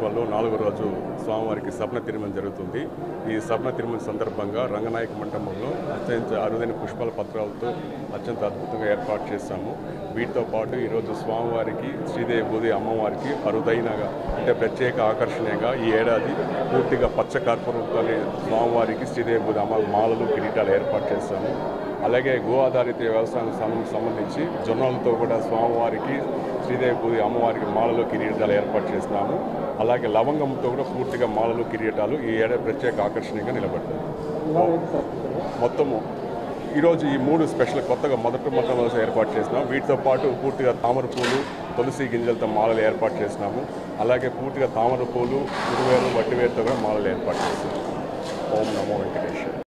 బ్రహ్మోత్సవాల్లో నాలుగో రోజు స్వామివారికి స్వప్న తిరుమల జరుగుతుంది ఈ స్వప్న తిరుమల సందర్భంగా రంగనాయక మండపంలో అత్యంత అరుదైన పుష్పాల పత్రాలతో అత్యంత అద్భుతంగా ఏర్పాటు చేశాము వీటితో పాటు ఈరోజు స్వామివారికి శ్రీదేవి బూది అమ్మవారికి అరుదైనగా అంటే ప్రత్యేక ఆకర్షణగా ఈ ఏడాది పూర్తిగా పచ్చ కర్పూరంతో స్వామివారికి శ్రీదేవి బూది అమ్మ మాలలు కిరీటాలు ఏర్పాటు చేశాము అలాగే గో ఆధారిత వ్యవసాయం సం- సంబంధించి జొన్నలతో కూడా స్వామివారికి శ్రీదేవి పూజ అమ్మవారికి మాలలు కిరీటాలు ఏర్పాటు చేస్తున్నాము అలాగే లవంగంతో కూడా పూర్తిగా మాలలు కిరీటాలు ఈ ఏడాది ప్రత్యేక ఆకర్షణీయంగా నిలబడతాయి మొత్తము ఈరోజు ఈ మూడు స్పెషల్ కొత్తగా మొదటి మొత్తం రోజు ఏర్పాటు చేసినాం వీటితో పాటు పూర్తిగా తామర పూలు తులసి గింజలతో మాలలు ఏర్పాటు చేసినాము అలాగే పూర్తిగా తామర పూలు ఉరువేరు వట్టివేరుతో కూడా మాలలు ఏర్పాటు చేసినాము ఓం నమో వెంకటేశ్వర